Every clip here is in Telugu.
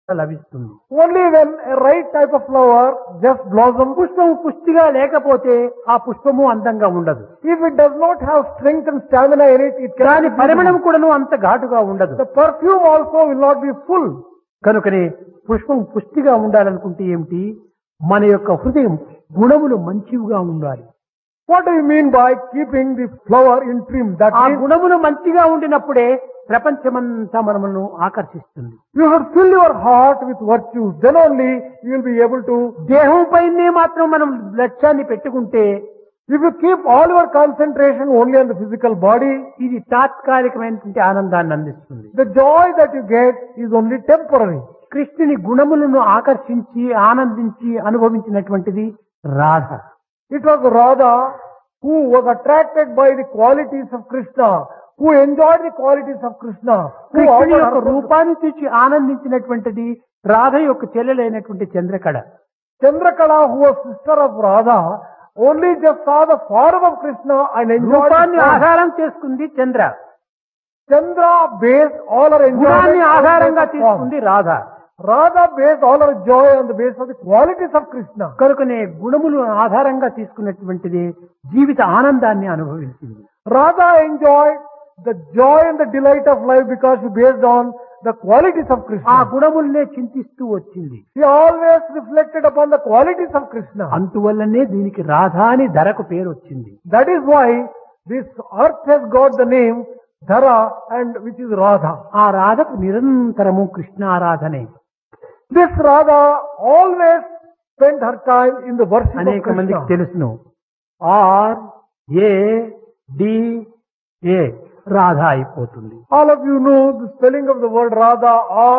లభిస్తుంది Only when a right type of flower just blossoms, పుష్పము పుష్టిగా లేకపోతే ఆ పుష్పము అందంగా ఉండదు if it does not have strength and stamina in it, it దాని cannot be పరిమళం beautiful. కూడాను అంత ఘాటుగా ఉండదు The perfume also will not be full. కనుకనే పుష్పం పుష్టిగా ఉండాలనుకుంటే ఏమిటి మన యొక్క హృదయం గుణములు మంచివిగా ఉండాలి What do you mean by keeping the flower in trim? That ఆ means గుణములు మంచిగా ఉండినప్పుడే ప్రపంచమంతా మనమును ఆకర్షిస్తుంది you should fill your heart with virtues. Then only you will be able to. దేహం పైనే మాత్రం మనం లక్ష్యాన్ని పెట్టుకుంటే If you keep all your concentration only on the physical body, ఇది తాత్కాలికమైనటువంటి ఆనందాన్ని అందిస్తుంది the joy that you get is only temporary. కృష్ణుని గుణములను ఆకర్షించి ఆనందించి అనుభవించినటువంటిది Radha It was Radha who was attracted by the qualities of Krishna, who enjoyed the qualities of Krishna, who కృష్ణుని offered యొక్క herself- రూపాన్ని చూసి ఆనందించినటువంటిది రాధ యొక్క చెల్లెలైనటువంటి Chandrakala Chandrakala, who was sister of Radha, only just saw the form of Krishna and enjoyed రూపాన్ని the form. ఆధారం చేసుకుంది చంద్ర Chandra based all her enjoyment గుణాన్ని on the ఆధారంగా basis of form. తీసుకుంది Radha Radha based all her joy on the basis of the qualities of Krishna. కనుకనే గుణములు ఆధారంగా తీసుకున్నటువంటిది జీవిత ఆనందాన్ని అనుభవించింది Radha enjoyed the joy and the delight of life because she based on the qualities of ఆ Krishna. గుణములనే చింతిస్తూ వచ్చింది She always reflected upon the qualities of Krishna. అందువల్లనే దీనికి రాధ అని ధరకు పేరు వచ్చింది That is why this earth has got the name Dhara and which is Radha. ఆ రాధకు నిరంతరము Krishna ఆరాధనే This Radha always spent her time in the worship of అనేక మందికి Krishna. తెలుసును R A D A Radha అయిపోతుంది All of you know the spelling of the word Radha,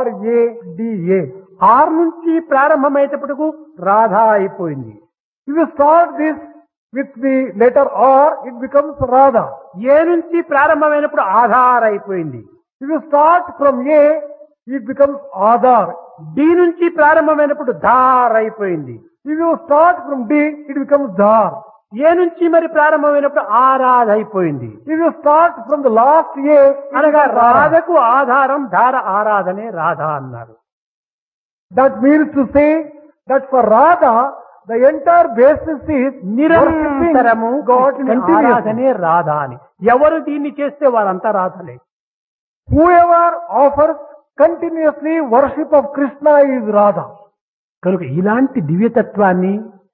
R-A-D-A. R నుంచి ప్రారంభమయ్యేటప్పటికు రాధ అయిపోయింది If you start this with the letter R, it becomes Radha. ఏ నుంచి ప్రారంభమైనప్పుడు ఆధార్ అయిపోయింది If you start from A, it becomes Adar. D నుంచి ప్రారంభమైనప్పుడు ధార్ అయిపోయింది If you start from D, it becomes Dhar. ఏ నుంచి మరి ప్రారంభమైనప్పుడు ఆరాధ అయిపోయింది If you start from the last A, it అనగా becomes Radha. రాధకు ఆధారం ధార ఆరాధనే రాధ అన్నారు That means to say that for Radha, the entire basis is నిరంతరము worshipping God కృష్ణుని continuously. ఆరాధనే రాధ అని ఎవరు దీన్ని చేస్తే వారంతా రాధలే Whoever offers continuously worship of Krishna is Radha. కనుక ఇలాంటి దివ్యతత్వాన్ని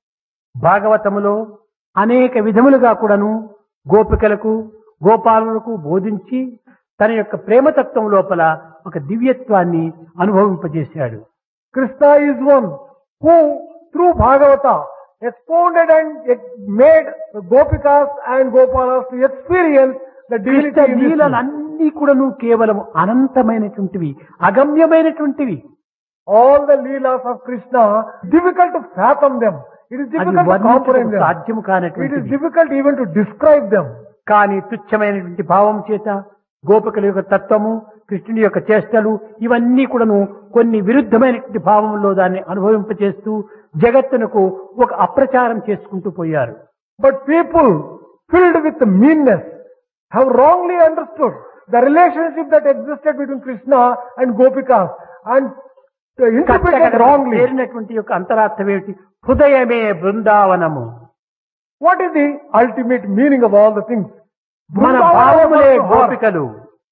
భాగవతములో అనేక విధములుగా కూడాను గోపికలకు గోపాలులకు బోధించి తన యొక్క ప్రేమతత్వం లోపల ఒక దివ్యత్వాన్ని అనుభవింపజేశాడు Krishna is one who through Bhagavata expounded and ex- made the Gopikas and Gopalas to experience the divinity Krishna in this world. లీలలన్నీ కూడాను కేవలం అనంతమైనటువంటివి అగమ్యమైనటువంటివి All the leelas of Krishna, difficult to fathom them. It is అది difficult to వర్ణించడం comprehend them. సాధ్యం It is కానటువంటిది difficult even to describe them. కానీ తుచ్చమైనటువంటి భావం చేత గోపికల యొక్క తత్వము కృష్ణుని యొక్క చేష్టలు ఇవన్నీ కూడాను కొన్ని విరుద్ధమైనటువంటి భావంలో దాన్ని అనుభవింపచేస్తూ జగత్తునకు ఒక అప్రచారం చేసుకుంటూ పోయారు But people filled with meanness have wrongly understood the relationship that existed between Krishna and Gopikas and interpreted wrongly. చేరినటువంటి యొక్క అంతరార్థం ఏమిటి హృదయమే బృందావనము What is the ultimate meaning of all the things? మన Vrindavan భావములే was to heart. గోపికలు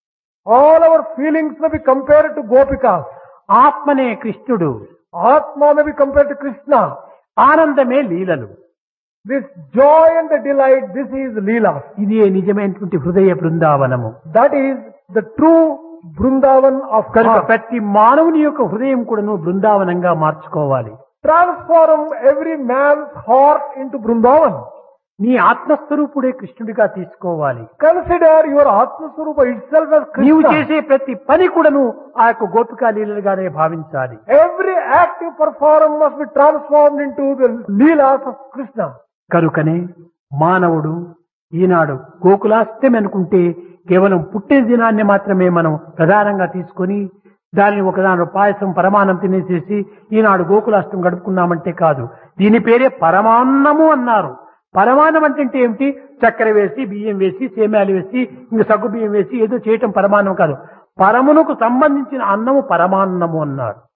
All our feelings may be compared to Gopikas. ఆత్మనే కృష్ణుడు Atma may be compared to Krishna. ఆనందమే లీలలు This joy and the delight, this is Leela. ఇదే నిజమైనటువంటి హృదయ బృందావనము That is the true Vrindavan of కనుక heart. ప్రతి మానవుని యొక్క హృదయం కూడాను బృందావనంగా మార్చుకోవాలి Transform every man's heart into Vrindavan. నీ ఆత్మస్వరూపుడే కృష్ణుడిగా తీసుకోవాలి Consider your Atma Swarupa itself as నీవు Krishna. చేసే ప్రతి పని కూడాను ఆ యొక్క గోపికా లీలలుగానే భావించాలి Every act you perform must be transformed into the Leelas of Krishna. కనుకనే మానవుడు ఈనాడు గోకులాష్టమి అనుకుంటే కేవలం పుట్టిన దినాన్ని మాత్రమే మనం ప్రధానంగా తీసుకొని దానిని ఒకదాని పాయసం పరమాన్నం తినేసేసి ఈనాడు గోకులాష్టం గడుపుకున్నామంటే కాదు దీని పేరే పరమాన్నము అన్నారు పరమాన్నం అంటే ఏమిటి చక్కెర వేసి బియ్యం వేసి సేమ్యాలు వేసి ఇంక సగ్గు బియ్యం వేసి ఏదో చేయటం పరమాన్నం కాదు పరమునకు సంబంధించిన అన్నము పరమాన్నము అన్నారు